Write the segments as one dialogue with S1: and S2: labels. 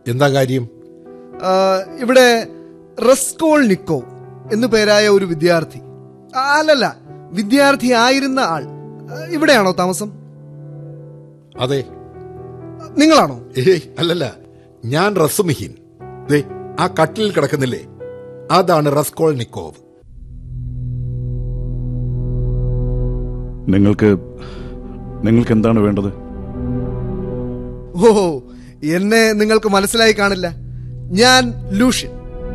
S1: എന്താ കാര്യം
S2: ആ, ഇവിടെ റസ്കോൾ നിക്കോവ് എന്നു പേരായ ഒരു വിദ്യാർത്ഥി ആ, അല്ലല്ല വിദ്യാർത്ഥി ആയിരുന്ന ആൾ ആ, ഇവിടെയാണോ താമസം
S1: അതെ
S2: നിങ്ങളാണോ
S1: ഏയ് അല്ലല്ല ഞാൻ റസുമിഹിൻ ദേ ആ കട്ടിലിൽ കിടക്കുന്നില്ലേ അതാണ് റസ്കോൾ നിക്കോവ്
S3: നിങ്ങൾക്ക് നിങ്ങൾക്ക് എന്താണ് വേണ്ടത്
S2: ഓ എന്നെ നിങ്ങൾക്ക് മനസ്സിലായി കാണില്ല ഞാൻ ലൂഷ്യൻ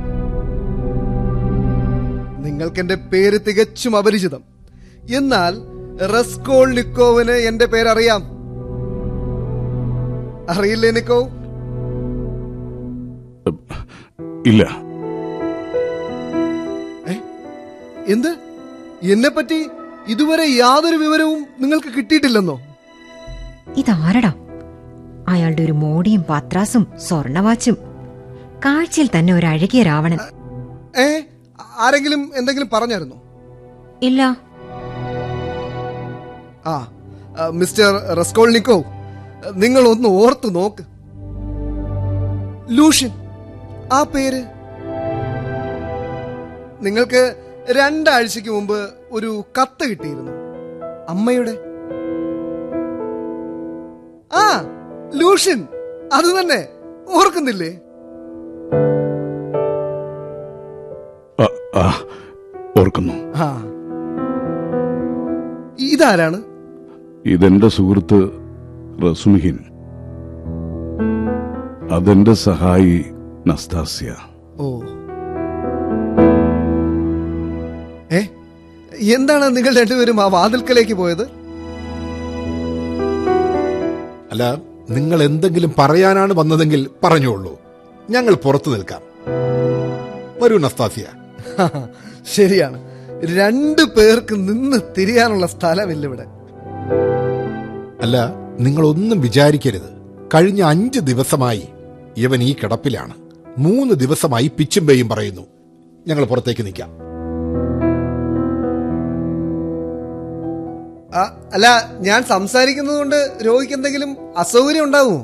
S2: നിങ്ങൾക്ക് എന്റെ പേര് തികച്ചും അപരിചിതം എന്നാൽ റസ്കോൾ നിക്കോവിന് എന്റെ പേരറിയാം അറിയില്ലേ നിക്കോ
S3: ഇല്ല
S2: എന്ത് എന്നെ പറ്റി ഇതുവരെ യാതൊരു വിവരവും നിങ്ങൾക്ക് കിട്ടിയിട്ടില്ലെന്നോ
S4: ഇതാരടാ അയാളുടെ ഒരു മോടിയും പത്രാസും സ്വർണവാച്ചും കാഴ്ചയിൽ തന്നെ ഒരു അഴകിയ രാവണൻ
S2: ഏ ആരെങ്കിലും എന്തെങ്കിലും പറഞ്ഞായിരുന്നോ
S4: ഇല്ല
S2: ആ ആ, മിസ്റ്റർ റസ്കോൾനിക്കോ നിങ്ങൾ ഒന്ന് ഓർത്തു നോക്ക് ലൂഷ്യൻ ആ പേര് നിങ്ങൾക്ക് രണ്ടാഴ്ചക്ക് മുമ്പ് ഒരു കത്ത് കിട്ടിയിരുന്നു അമ്മയുടെ ആ ലൂഷ്യൻ അത് തന്നെ ഓർക്കുന്നില്ലേ
S3: ആ, ആ, ഓർക്കുന്നു
S2: ആ ഇതാരാണ്
S3: ഇതെന്റെ സുഹൃത്ത് റസുമിഹിൻ അതെന്റെ സഹായി നസ്താസ്യ
S2: ഓ ഏ എന്താണ് നിങ്ങൾ രണ്ടുപേരും ആ വാതിൽക്കലേക്ക് പോയത്
S1: അല്ല നിങ്ങൾ എന്തെങ്കിലും പറയാനാണ് വന്നതെങ്കിൽ പറഞ്ഞോളൂ ഞങ്ങൾ പുറത്തു നിൽക്കാം വരൂ നസ്താസിയ
S2: ശരിയാണ് രണ്ടു പേർക്ക് നിന്ന് തിരിയാനുള്ള സ്ഥലമില്ല ഇവിടെ
S1: അല്ല നിങ്ങളൊന്നും വിചാരിക്കരുത് കഴിഞ്ഞ അഞ്ച് ദിവസമായി ഇവൻ ഈ കിടപ്പിലാണ് മൂന്ന് ദിവസമായി പിച്ചും പേയും പറയുന്നു ഞങ്ങൾ പുറത്തേക്ക് നിൽക്കാം
S2: ആ, അല്ല ഞാൻ സംസാരിക്കുന്നത് കൊണ്ട് രോഗിക്ക് എന്തെങ്കിലും അസൗകര്യം ഉണ്ടാവുമോ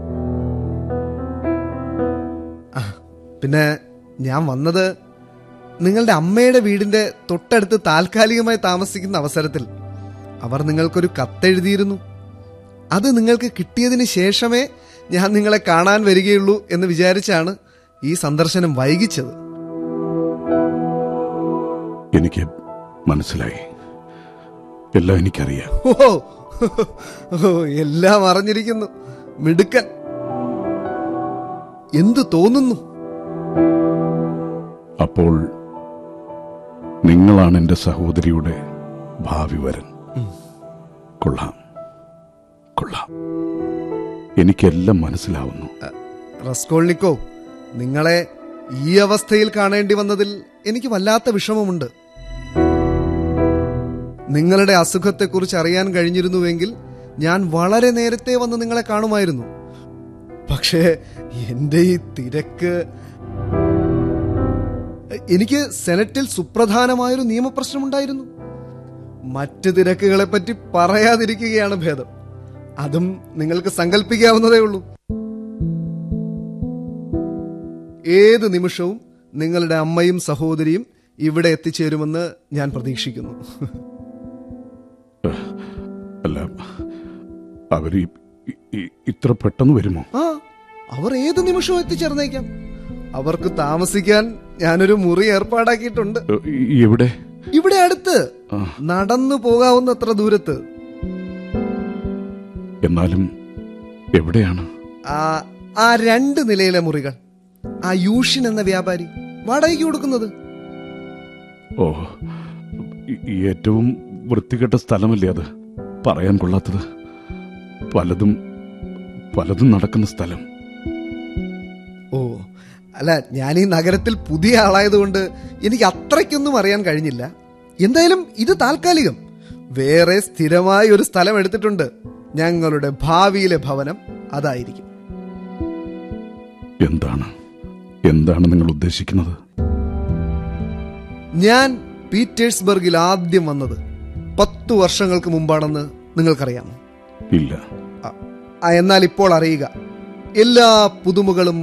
S2: ആ, പിന്നെ ഞാൻ വന്നത് നിങ്ങളുടെ അമ്മയുടെ വീടിന്റെ തൊട്ടടുത്ത് താൽക്കാലികമായി താമസിക്കുന്ന അവസരത്തിൽ അവർ നിങ്ങൾക്കൊരു കത്തെഴുതിയിരുന്നു അത് നിങ്ങൾക്ക് കിട്ടിയതിന് ശേഷമേ ഞാൻ നിങ്ങളെ കാണാൻ വരികയുള്ളൂ എന്ന് വിചാരിച്ചാണ് ഈ സന്ദർശനം വൈകിച്ചത്
S3: എനിക്ക് മനസ്സിലായി എല്ലാം എനിക്കറിയാം
S2: ഓ ഓ, എല്ലാം അറിഞ്ഞിരിക്കുന്നു മിടുക്കൻ എന്തു തോന്നുന്നു
S3: അപ്പോൾ നിങ്ങളാണ് എന്റെ സഹോദരിയുടെ ഭാവി വരൻ കൊള്ളാം കൊള്ളാം എനിക്കെല്ലാം മനസ്സിലാവുന്നു
S2: റസ്കോൾനിക്കോ നിങ്ങളെ ഈ അവസ്ഥയിൽ കാണേണ്ടി വന്നതിൽ എനിക്ക് വല്ലാത്ത വിഷമമുണ്ട് നിങ്ങളുടെ അസുഖത്തെക്കുറിച്ച് അറിയാൻ കഴിഞ്ഞിരുന്നുവെങ്കിൽ ഞാൻ വളരെ നേരത്തെ വന്ന് നിങ്ങളെ കാണുമായിരുന്നു പക്ഷേ എന്റെ ഈ തിരക്ക് എനിക്ക് സെനറ്റിൽ സുപ്രധാനമായൊരു നിയമപ്രശ്നമുണ്ടായിരുന്നു മറ്റ് തിരക്കുകളെ പറ്റി പറയാതിരിക്കുകയാണ് ഭേദം അതും നിങ്ങൾക്ക് സങ്കല്പിക്കാവുന്നതേ ഉള്ളൂ ഏത് നിമിഷവും നിങ്ങളുടെ അമ്മയും സഹോദരിയും ഇവിടെ എത്തിച്ചേരുമെന്ന് ഞാൻ പ്രതീക്ഷിക്കുന്നു
S3: അല്ല അവര് ഈ- ഈ- ഈ- ഇത്ര പെട്ടെന്ന് വരുമോ
S2: ആ അവർ ഏത് നിമിഷവും എത്തിച്ചേർന്നേക്കാം അവർക്ക് താമസിക്കാൻ ഞാനൊരു മുറി ഏർപ്പാടാക്കിയിട്ടുണ്ട്
S3: ഏ, ഈ- എവിടെ
S2: ഇവിടെ അടുത്ത്
S3: ആ.
S2: നടന്നു പോകാവുന്നത്ര ദൂരത്ത്
S3: എന്നാലും എവിടെയാണ്
S2: ആ ആ രണ്ട് നിലയിലെ മുറികൾ ആ യൂഷിൻ എന്ന വ്യാപാരി വാടകയ്ക്ക് കൊടുക്കുന്നത്
S3: ഓ ഈ- ഈ ഏറ്റവും വൃത്തികെട്ട സ്ഥലമല്ലേ അത് പറയാൻ കൊള്ളാത്തത് പലതും പലതും നടക്കുന്ന സ്ഥലം
S2: ഓ അല്ല ഞാൻ ഈ നഗരത്തിൽ പുതിയ ആളായതുകൊണ്ട് എനിക്ക് അത്രയ്ക്കൊന്നും അറിയാൻ കഴിഞ്ഞില്ല എന്തായാലും ഇത് താൽക്കാലികം വേറെ സ്ഥിരമായ ഒരു സ്ഥലം എടുത്തിട്ടുണ്ട് ഞങ്ങളുടെ ഭാവിയിലെ ഭവനം അതായിരിക്കും
S3: എന്താണ് എന്താണ് നിങ്ങൾ ഉദ്ദേശിക്കുന്നത്
S2: ഞാൻ പീറ്റേഴ്സ്ബർഗിൽ ആദ്യം വന്നത് പത്തു വർഷങ്ങൾക്ക് മുമ്പാണെന്ന് നിങ്ങൾക്കറിയാമോ
S3: ഇല്ല
S2: ആ, എന്നാൽ ഇപ്പോൾ അറിയുക എല്ലാ പുതുമകളും